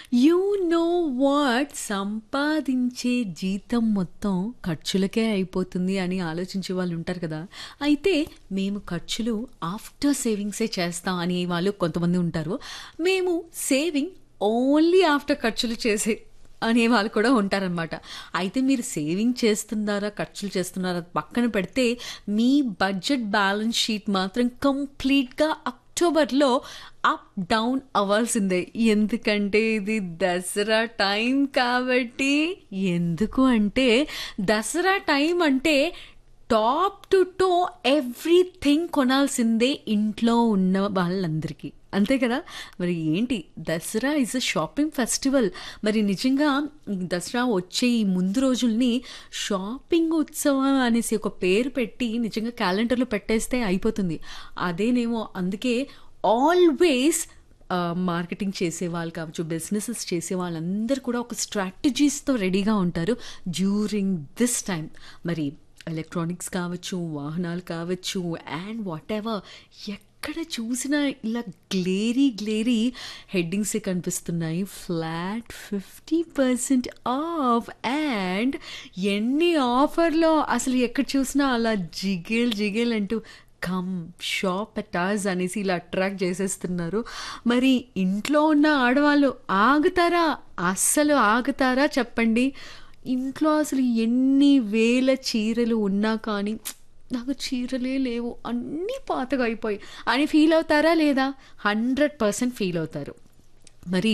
you know what సంపాదించే జీతం మొత్తం ఖర్చులకే అయిపోతుంది అని ఆలోచించే వాళ్ళు ఉంటారు కదా అయితే మేము ఖర్చులు ఆఫ్టర్ సేవింగ్సే చేస్తాం అని వాళ్ళు కొంతమంది ఉంటారు మేము సేవింగ్ ఓన్లీ ఆఫ్టర్ ఖర్చులు చేసే అనే వాళ్ళు కూడా ఉంటారనమాట అయితే మీరు సేవింగ్ చేస్తున్నారా ఖర్చులు చేస్తున్నారా పక్కన పెడితే మీ బడ్జెట్ బ్యాలెన్స్ షీట్ మాత్రం కంప్లీట్గా అక్టోబర్లో అప్ డౌన్ అవ్వాల్సిందే ఎందుకంటే ఇది దసరా టైం కాబట్టి ఎందుకు అంటే దసరా టైం అంటే టాప్ టు టో ఎవ్రీథింగ్ కొనాల్సిందే ఇంట్లో ఉన్న వాళ్ళందరికీ అంతే కదా మరి ఏంటి Dasara is a shopping festival మరి నిజంగా ఈ దసరా వచ్చే ఈ ముందు రోజుల్ని షాపింగ్ ఉత్సవం అనేసి ఒక పేరు పెట్టి నిజంగా క్యాలెండర్లో పెట్టేస్తే అయిపోతుంది అదేనేమో అందుకే ఆల్వేస్ మార్కెటింగ్ చేసే వాళ్ళు కావచ్చు బిజినెసెస్ చేసే వాళ్ళందరూ కూడా ఒక స్ట్రాటజీస్తో రెడీగా ఉంటారు డ్యూరింగ్ దిస్ టైం మరి ఎలక్ట్రానిక్స్ కావచ్చు వాహనాలు కావచ్చు అండ్ వాట్ ఎవర్ ఎక్కడ చూసినా ఇలా గ్లేరీ గ్లేరీ హెడ్డింగ్సే కనిపిస్తున్నాయి flat fifty percent off and ఎన్ని ఆఫర్లో అసలు ఎక్కడ చూసినా అలా జిగేల్ జిగేల్ అంటూ కమ్ షాప్ అటాజ్ అనేసి ఇలా అట్రాక్ట్ చేసేస్తున్నారు మరి ఇంట్లో ఉన్న ఆడవాళ్ళు ఆగుతారా అస్సలు ఆగుతారా చెప్పండి ఇంట్లో అసలు ఎన్ని వేల చీరలు ఉన్నా కానీ నాకు చీరలే లేవు అన్నీ పాతగా అయిపోయి అని ఫీల్ అవుతారా లేదా హండ్రెడ్ పర్సెంట్ ఫీల్ అవుతారు మరి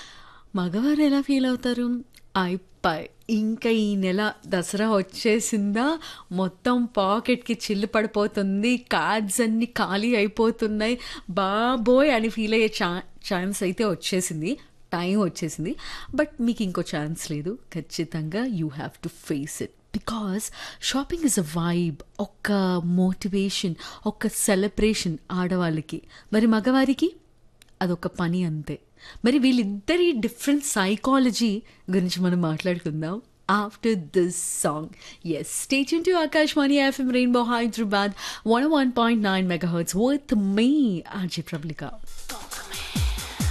మగవారు ఎలా ఫీల్ అవుతారు అయిపోయి ఇంకా ఈ నెల దసరా వచ్చేసిందా మొత్తం పాకెట్కి చిల్లు పడిపోతుంది కార్డ్స్ అన్నీ ఖాళీ అయిపోతున్నాయి బాబోయ్ అని ఫీల్ అయ్యే ఛా ఛాన్స్ అయితే వచ్చేసింది టైం వచ్చేసింది బట్ మీకు ఇంకో ఛాన్స్ లేదు ఖచ్చితంగా you have to face it because shopping is a vibe ఒక మోటివేషన్ ఒక సెలబ్రేషన్ ఆడవాళ్ళకి మరి మగవారికి అదొక పని అంతే మరి వీళ్ళిద్దరి డిఫరెంట్ సైకాలజీ గురించి మనం మాట్లాడుకుందాం after this song yes station to Akashvani FM rainbow Hyderabad one one point nine megahertz with me RJ ప్రబ్లికా